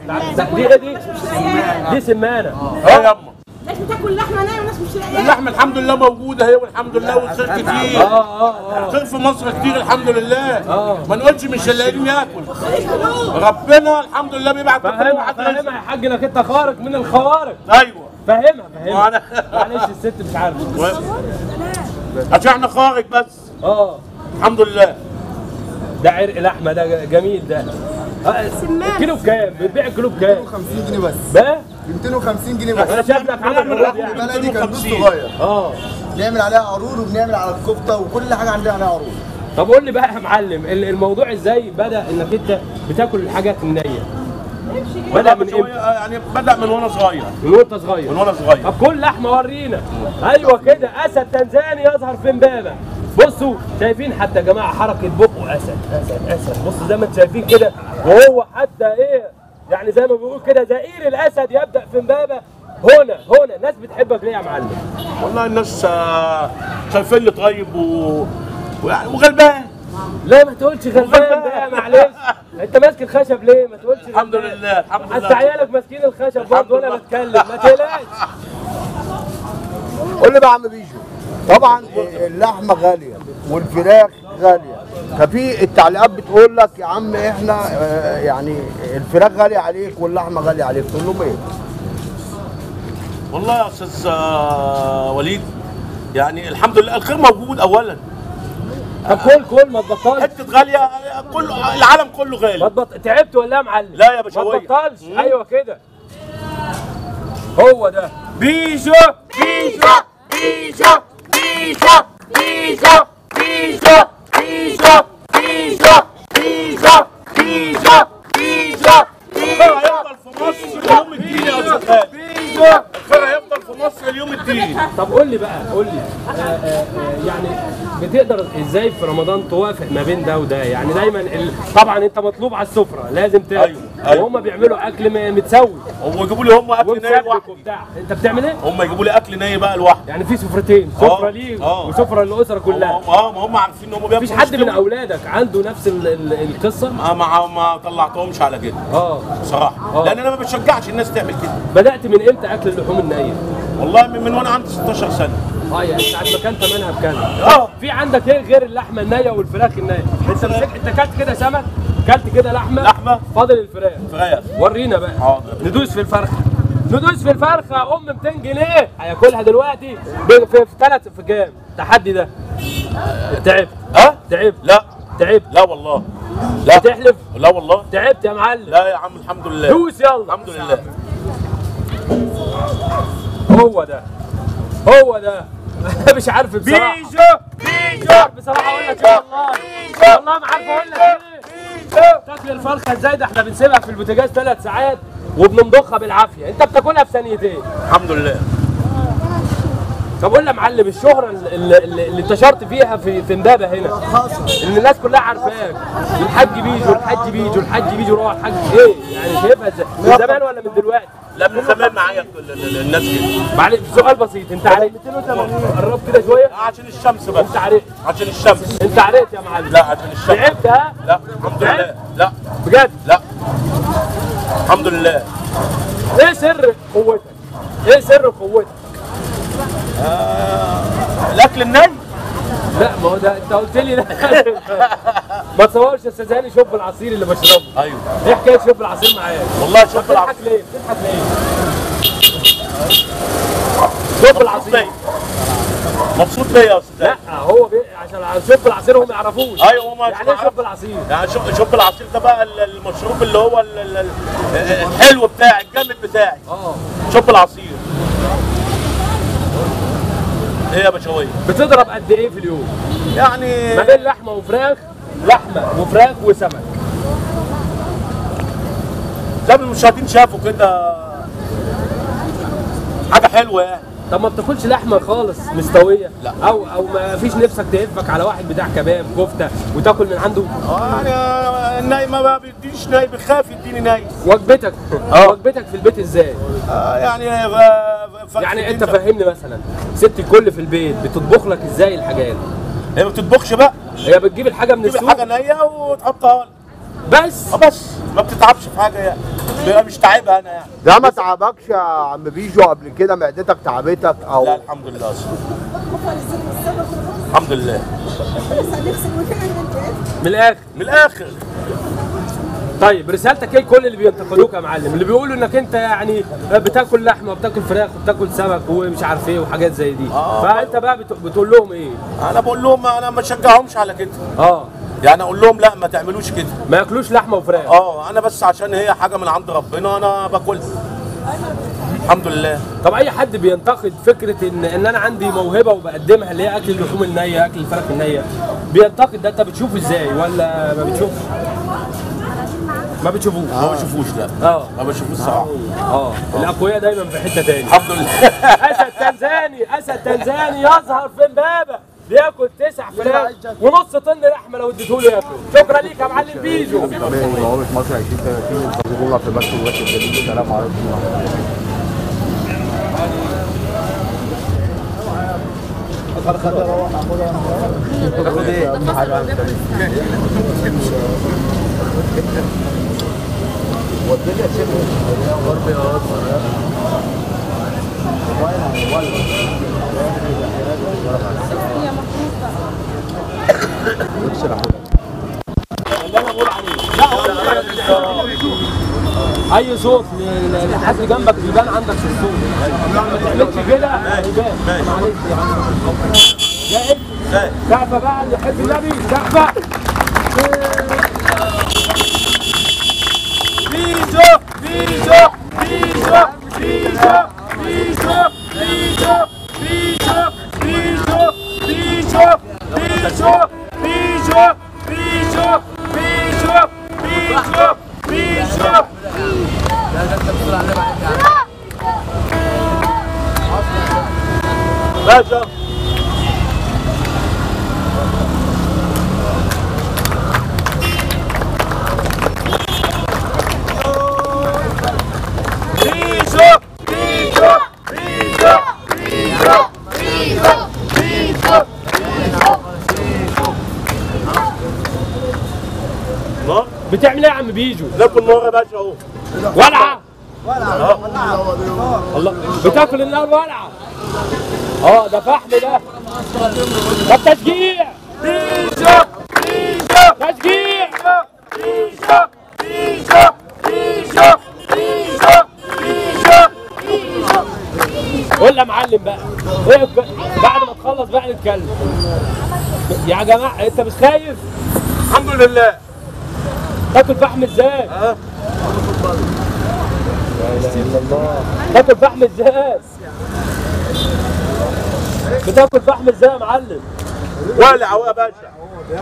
دي ايه دي؟ دي سمانه اه يا اما ناس بتاكل لحمه نايه وناس مش لاقيه اللحمه الحمد لله موجوده اهي والحمد لله والخير كتير اه اه اه خير في مصر كتير الحمد لله آه. ما نقولش مش لاقيين ياكل ربنا الحمد لله بيبعت لكل فاهمها واحد فاهمها رزق يا حاج انك انت خارق من الخوارق ايوه فاهمها فاهمها وأنا- معلش الست مش عارفه عشان احنا خارج بس اه الحمد لله ده عرق لحمه ده جميل ده آه، الكيلو بكام؟ بتبيع الكيلو بكام؟ 250 جنيه بس بقى 250 جنيه بس انا شايف لك عامل عروض يعني بلدي كان نص 250. صغير اه بنعمل عليها عروض وبنعمل على الكفته وكل حاجه عندنا عليها عروض طب قول لي بقى يا معلم ال- الموضوع ازاي بدا انك انت بتاكل الحاجات النيه؟ بدا من شوية، امتى؟ يعني بدا من وانا صغير من وانت صغير من وانا صغير طب كل لحمه ورينا ايوه كده اسد تنزاني يظهر في امبابه بصوا شايفين حتى يا جماعه حركه بقه اسد اسد اسد بصوا زي ما انتم شايفين كده وهو حتى ايه يعني زي ما بيقول كده زئير الاسد يبدا في امبابه هنا هنا الناس بتحبك ليه يا معلم؟ والله الناس آه، شايفيني طيب و... ويعني وغلبان لا ما تقولش غلبان بقى معلش انت ماسك الخشب ليه؟ ما تقولش الحمد غلبان. لله الحمد لله حتى عيالك ماسكين الخشب برضه وانا لله. بتكلم ما تقلقش قول لي بقى يا عم بيجو طبعا اللحمه غاليه والفراخ غاليه ففي التعليقات بتقول لك يا عم احنا آه، يعني الفراخ غاليه عليك واللحمه غاليه عليك تقول لهم ايه؟ والله يا استاذ آه، وليد يعني الحمد لله الخير موجود اولا طب كل كل ما تبطلش حته غاليه كل العالم كله ما غالي تبط... تعبت ولا يا معلم؟ لا يا بشوية. ما تبطلش مم. ايوه كده هو ده بيجو بيجو بيجو بيجو بيجو بيجو بيجو بيجو بيجو بيجو بيجو الخير هيفضل في مصر اليوم الدين يا استاذ خالد بيجو الخير هيفضل في مصر اليوم الدين طب قول لي بقى قول لي آه آه آه يعني بتقدر ازاي في رمضان توافق ما بين ده وده يعني دايما ال... طبعا انت مطلوب على السفره لازم تاكل أيوة، أيوة. وهم بيعملوا اكل م- متسوي هم يجيبوا لي هم اكل ناي ومسبك لوحدي وبتاع انت بتعمل ايه؟ هم يجيبوا لي اكل ناي بقى لوحدي يعني في سفرتين آه، سفره ليك آه. وسفره للاسره كلها هم اه ما هم عارفين ان هم بياكلوا مفيش حد من مستوي. اولادك عنده نفس ال... ال... القصه؟ ما ما ما طلعتهمش على كده اه بصراحه آه. لان انا ما بشجعش الناس تعمل كده بدات من امتى اكل اللحوم النيه؟ والله من, من وانا عندي 16 سنه اه يعني ساعه ما كان ثمنها بكذا اه في عندك ايه غير اللحمه النيه والفراخ النيه؟ انت مسكت انت اكلت كده سمك كلت كده لحمه لحمة. فاضل الفراخ فراخ ورينا بقى حاضر. ندوس في الفرخه ندوس في الفرخه ام 200 جنيه هياكلها دلوقتي ب- في في ثلاث في كام؟ التحدي ده تعبت ها تعبت لا تعبت لا والله لا تحلف لا والله تعبت يا معلم لا يا عم الحمد لله دوس يلا الحمد لله هو ده هو ده مش عارف بصراحه بيجو مش بيجو عارف بصراحه اقول لك ايه والله والله ما عارف اقول لك ايه تاكل الفرخه ازاي ده احنا بنسيبها في البوتاجاز ثلاث ساعات وبنمضخها بالعافيه انت بتاكلها في ثانيتين الحمد لله طب قول لي يا معلم الشهره اللي, اللي, اللي انتشرت فيها في في امبابه هنا ان الناس كلها عارفاك الحاج بيجو الحاج بيجو الحاج بيجو روح الحاج ايه يعني شايفها ازاي من زمان ولا من دلوقتي لا من زمان معايا ال- ال- ال- الناس كده معلش سؤال بسيط انت عرفت قرب كده شويه عشان الشمس بس انت عرفت عشان الشمس انت عرفت يا معلم لا عشان الشمس تعبت ها لا الحمد لله لا بجد لا الحمد لله ايه سر قوتك ايه سر قوتك الاكل الني لا ما هو ده انت قلت لي لا ما تصورش يا استاذ هاني شوب العصير اللي بشربه ايوه ايه حكايه شوب العصير معايا والله شوف بتضحك العصير ليه بتضحك ليه شوب العصير بيا. مبسوط بيا يا استاذ لا هو بي... عشان شوب العصير هم ما يعرفوش ايوه هم يعني ايه شوب العصير يعني شوف شوف العصير ده بقى ال- المشروب اللي هو ال- ال- ال- الحلو بتاعي الجامد بتاعي اه شوف العصير ايه يا بشوية بتضرب قد ايه في اليوم يعني ما بين لحمه وفراخ لحمه وفراخ وسمك زي ما المشاهدين شافوا كده حاجة حلوة يعني طب ما بتاكلش لحمه خالص مستويه لا. او او ما فيش نفسك تهفك على واحد بتاع كباب كفته وتاكل من عنده اه يعني الناي ما بيديش ناي بيخاف يديني ناي وجبتك اه. وجبتك في البيت ازاي آه يعني آه، فرق يعني الدين انت ده. فهمني مثلا ست الكل في البيت بتطبخ لك ازاي الحاجات هي ما بتطبخش بقى هي بتجيب الحاجه من تجيب السوق الحاجة نية وتحطها لي. بس اه بس ما بتتعبش في حاجه يعني بيبقى مش تعبها انا يعني ده ما تعبكش يا عم بيجو قبل كده معدتك تعبتك او لا الحمد لله اصلا الحمد لله من الاخر من الاخر طيب رسالتك ايه لكل اللي بينتقدوك يا معلم اللي بيقولوا انك انت يعني بتاكل لحمه وبتاكل فراخ وبتاكل سمك ومش عارف ايه وحاجات زي دي آه. فانت بقى بت- بتقول لهم ايه انا بقول لهم انا ما اشجعهمش على كده اه يعني اقول لهم لا ما تعملوش كده ما ياكلوش لحمه وفراخ اه انا بس عشان هي حاجه من عند ربنا انا باكلها الحمد لله طب اي حد بينتقد فكره ان ان انا عندي موهبه وبقدمها اللي هي اكل اللحوم النيه اكل الفراخ النيه بينتقد ده انت بتشوفه ازاي ولا ما بتشوفش ما بتشوفوش ما بشوفوش لا اه ما بشوفوش صراحه اه الاقوياء دايما في حته تاني الحمد لله اسد تنزاني اسد تنزاني يظهر في امبابه بياكل تسع فراخ ونص طن لحمه لو اديته له ياكل شكرا ليك يا معلم بيجو مقاومة مصر 2030 انتظرونا في بث الوقت الجديد السلام عليكم ورحمة الله تاخد ايه؟ اهم حاجة وديني يا اي صوت ل- لحد جنبك بيبان عندك في الصوت ما تعملش كده هيبان معلش يا عم جاهز سقفه بقى اللي يحب النبي سقفه بيجو بيجو بيجو بيجو بيجو بيجو بيجو بيجو بيجو بيجو بيجو بيجو بيجو بيجو بيجو باشا بيجو بيجو بيجو بيجو بيجو بيجو نار بتعمل ايه يا عم بيجو ناكل نار يا باشا اهو ولعه الله بتاكل النار ولعه اه ده فحم ده طب تشجيع بيجو بيجو تشجيع بيجو بيجو بيجو بيجو بيجو قول يا معلم بقى ايه الك- بعد ما تخلص بقى نتكلم يا جماعه انت مش خايف الحمد لله تاكل فحم ازاي؟ ها؟ تاكل فحم ازاي؟ بتاكل فحم ازاي يا معلم؟ ولع اهو يا باشا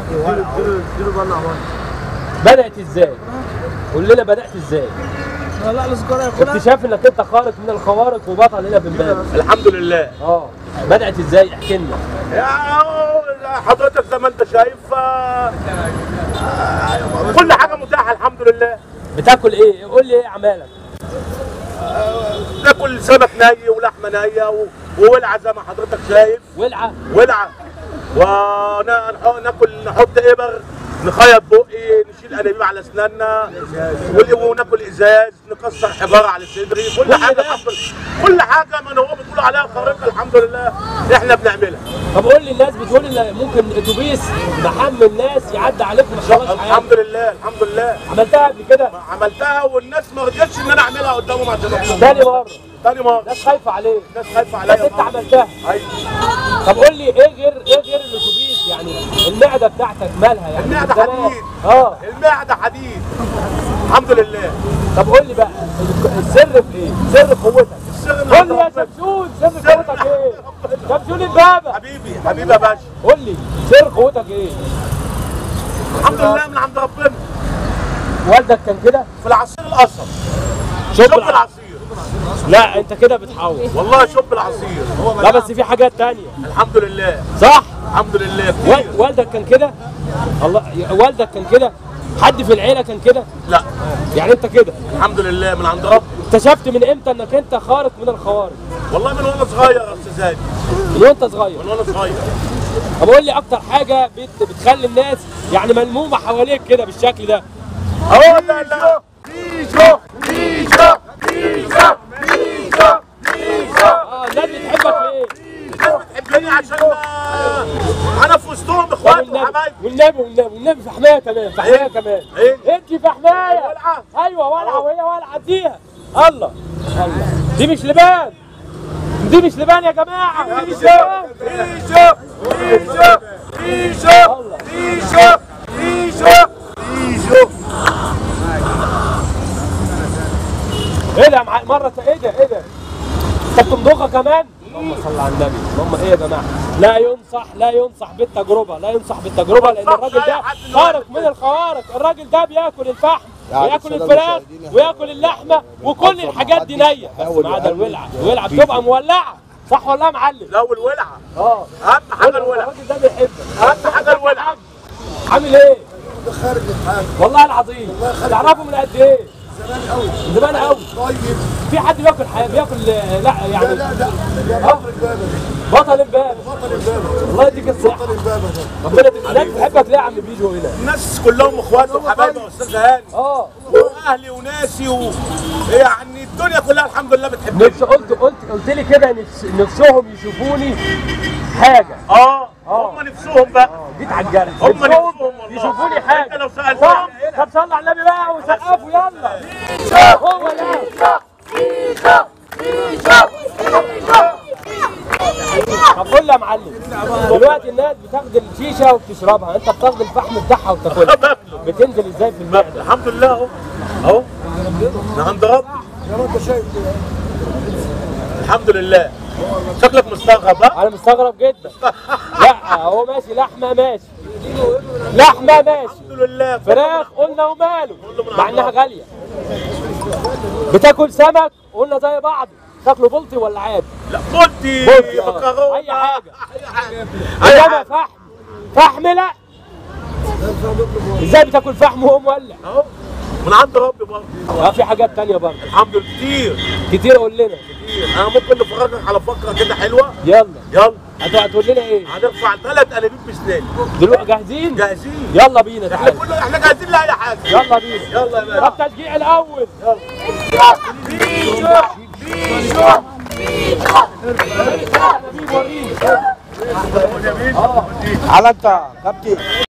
بدأت ازاي؟ قول لنا بدأت ازاي؟ اكتشاف انك انت خارق من الخوارق وبطل هنا في امبابه الحمد لله اه بدأت ازاي؟ احكي لنا يا أهو حضرتك زي ما انت شايف آه، آه، كل حاجه متاحه الحمد لله بتاكل ايه؟ قول لي ايه اعمالك؟ ناكل سمك ني ولحمه نيه و- وولعه زي ما حضرتك شايف ولعه ولعه وناكل نحط ابر نخيط بقي نشيل انابيب على اسناننا ول- وناكل ازاز نكسر حجاره على صدري كل حاجه الحمد لله كل حاجه من هو بتقول عليها خارقه الحمد لله احنا بنعملها طب قول لي الناس بتقول ان ممكن اتوبيس محمل ناس يعدي عليكم ما شاء الله الحمد لله الحمد لله عملتها قبل كده عملتها والناس ما رضيتش ان انا اعملها قدامهم عشان أقول. تاني مره تاني مره ناس خايفه عليك الناس خايفه بس عليا انت عملتها ايوه طب قول لي ايه غير ايه غير الاتوبيس يعني المعده بتاعتك مالها يعني المعدة زمان. حديد. اه المعده حديد الحمد لله طب قول لي بقى السر في ايه؟ سر قوتك السر من قول عند لي يا ربنا. شمشون سر قوتك ايه؟ شمشون البابا حبيبي حبيبي يا باشا قول لي سر قوتك ايه؟ الحمد لله من عند ربنا والدك كان كده؟ في العصير القصب شوف شوف الع- العصير لا انت كده بتحاول والله شوف العصير لا بس في حاجات تانية الحمد لله صح؟ الحمد لله وال- كتير والدك كان كده؟ الله والدك كان كده؟ حد في العيلة كان كده؟ لا يعني انت كده الحمد لله من عند ربنا اكتشفت من امتى انك انت خارق من الخوارق؟ والله من وانا صغير يا استاذ هادي من وانت صغير من وانا صغير طب قول لي اكتر حاجه بت بتخلي الناس يعني ملمومه حواليك كده بالشكل ده اهو لا لا بيجو بيجو بيجو بيجو بيجو اه الناس بتحبك ليه؟ بتحبني عشان آه، انا في وسطهم طب اخوات والنبي وحبايب والنبي والنبي والنبي في حمايه كمان في حمايه كمان إيه؟ انت في حمايه ولعة. ايوه ولعه وهي ولعه اديها الله الله دي مش لبان دي مش لبان يا جماعه دي مش لبان بيجو بيجو بيجو بيجو بيجو بيجو ايه ده يا مع- مره ايه ده ايه ده انت بتمضغها كمان اللهم صل على النبي اللهم ايه يا جماعه لا ينصح لا ينصح بالتجربه لا ينصح بالتجربه لان الراجل ده خارق من الخوارق الراجل ده بياكل الفحم يعني وياكل السادة الفراخ المشاهدين إحنا وياكل اللحمه وكل الحاجات دي نيه بس حاول ما عدا يقلل الولعه الولعه بتبقى مولعه صح ولا يا معلم؟ لو الولعه اه اهم حاجه الولعه الراجل ده بيحبك اهم حاجه الولعه عامل ايه؟ والله العظيم تعرفه من قد ايه؟ زمان قوي من زمان قوي طيب في حد بياكل حي... بياكل آه، لا يعني لا لا لا يا بطل البابا بطل امبابه بطل البابا الله يديك الصحه بطل البابا ده ربنا يديك الناس بتحبك ليه يا عم بيجو هنا؟ الناس كلهم اخوات وحبايبي يا استاذ هاني اه واهلي وناسي و... يعني الدنيا كلها الحمد لله بتحبني نفس قلت قلت قلت لي كده نفس نفسهم يشوفوني حاجه اه آه. هم نفسهم بقى جيت على الجرح هم نفسهم نفسهم والله. يشوفوني انت حاجه لو سالتهم صح طب صلوا على النبي بقى وسقفوا يلا هو ده طب قول لي يا معلم دلوقتي الناس بتاخد الشيشه وبتشربها انت بتاخد الفحم بتاعها وبتاكلها باكله بتنزل ازاي في المعده الحمد لله اهو اهو من عند ربي زي ما انت شايف كده الحمد لله شكلك مستغرب ها انا مستغرب جدا لا هو ماشي لحمه ماشي لحمه ماشي الحمد لله فراخ قلنا وماله مع انها غاليه بتاكل سمك قلنا زي بعض تاكله بلطي ولا عادي لا بولتي بولتي، آه. مكرونه اي حاجه اي حاجه انما اي حاجه فحم فحم لا ازاي بتاكل فحم وهو مولع اهو من عند ربي برضه اه في حاجات تانية برضه الحمد لله كتير كتير قول لنا كتير انا ممكن نفرجك على فقره كده حلوه يلا يلا هتو- هتقول لنا ايه هنرفع ثلاث انابيب بسنان دلوقتي جاهزين جاهزين يلا بينا احنا تعالى كله احنا جاهزين لاي حاجه يلا بينا يلا يا باشا طب تشجيع الاول على انت كابتن